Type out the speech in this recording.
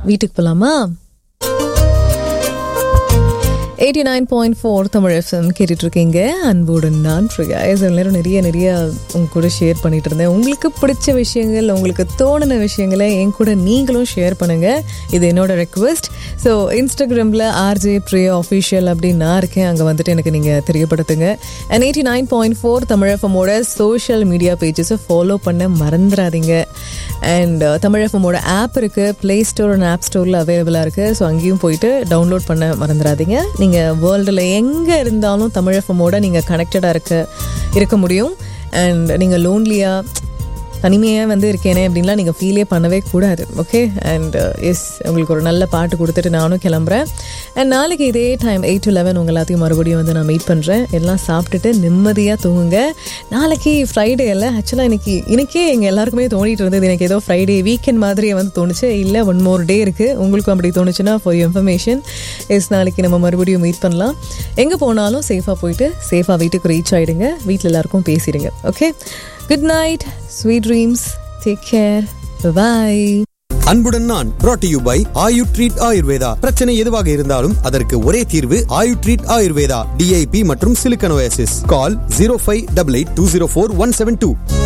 வீட்டுக்கு போலாமா eighty nine point four Tamil FM கேட்டுட்டு இருக்கீங்க அன்போடு நான் ஃப்ரீயா இவ்வளோ நேரம் நிறைய நிறைய உங்க கூட ஷேர் பண்ணிட்டு இருந்தேன் உங்களுக்கு பிடிச்ச விஷயங்கள் உங்களுக்கு தோணின விஷயங்களை என் கூட நீங்களும் ஷேர் பண்ணுங்க இது என்னோட ரெக்வெஸ்ட் ஸோ இன்ஸ்டாகிராமில் ஆர்ஜே பிரியா அஃபிஷியல் அப்படின்னு நான் இருக்கேன் அங்கே வந்துட்டு எனக்கு நீங்கள் தெரியப்படுத்துங்க and eighty nine point four Tamil எஃப்எம்மோட சோஷியல் மீடியா பேஜஸை ஃபாலோ பண்ண மறந்துடாதீங்க அண்ட் தமிழ் எஃப்எம்மோட ஆப் இருக்குது ப்ளே ஸ்டோர் அண்ட் ஆப் ஸ்டோரில் அவைலபிளாக இருக்குது ஸோ அங்கேயும் போயிட்டு டவுன்லோட் பண்ண மறந்துடாதீங்க நீங்கள் வேர்ல்டில் எங்கே இருந்தாலும் தமிழ் எஃப்எம்மோட நீங்கள் கனெக்டடாக இருக்க இருக்க முடியும் அண்ட் நீங்கள் லோன்லியாக தனிமையாக வந்து இருக்கேனே அப்படின்லாம் நீங்கள் ஃபீலே பண்ணவே கூடாது ஓகே அண்ட் எஸ் உங்களுக்கு ஒரு நல்ல பாட்டு கொடுத்துட்டு நானும் கிளம்புறேன் அண்ட் நாளைக்கு இதே டைம் எயிட் டு லெவன் உங்கள் எல்லாத்தையும் மறுபடியும் வந்து நான் மீட் பண்ணுறேன் எல்லாம் சாப்பிட்டுட்டு நிம்மதியாக தூங்குங்க நாளைக்கு ஃப்ரைடே இல்லை ஆக்சுவலாக இன்னைக்கு இன்னைக்கே எங்கள் எல்லாருக்குமே தோணிட்டு இருந்தது எனக்கு ஏதோ ஃப்ரைடே வீக்கெண்ட் மாதிரியே வந்து தோணுச்சு இல்லை ஒன் மோர் டே இருக்குது உங்களுக்கும் அப்படி தோணுச்சுன்னா ஃபார் இன்ஃபர்மேஷன் எஸ் நாளைக்கு நம்ம மறுபடியும் மீட் பண்ணலாம் எங்கே போனாலும் சேஃபாக போயிட்டு சேஃபாக வீட்டுக்கு ரீச் ஆகிடுங்க வீட்டில் எல்லாருக்கும் பேசிடுங்க okay good night sweet dreams take care bye அன்புடன் நான் brought to you by Ayu treat Ayurveda பிரச்சனை எதுவாக இருந்தாலும் அதற்கு ஒரே தீர்வு ஆயு ட்ரீட் ஆயுர்வேதா டிஐபி மற்றும் சிலிக்கனோசிஸ் call zero five double eight two zero four one seven two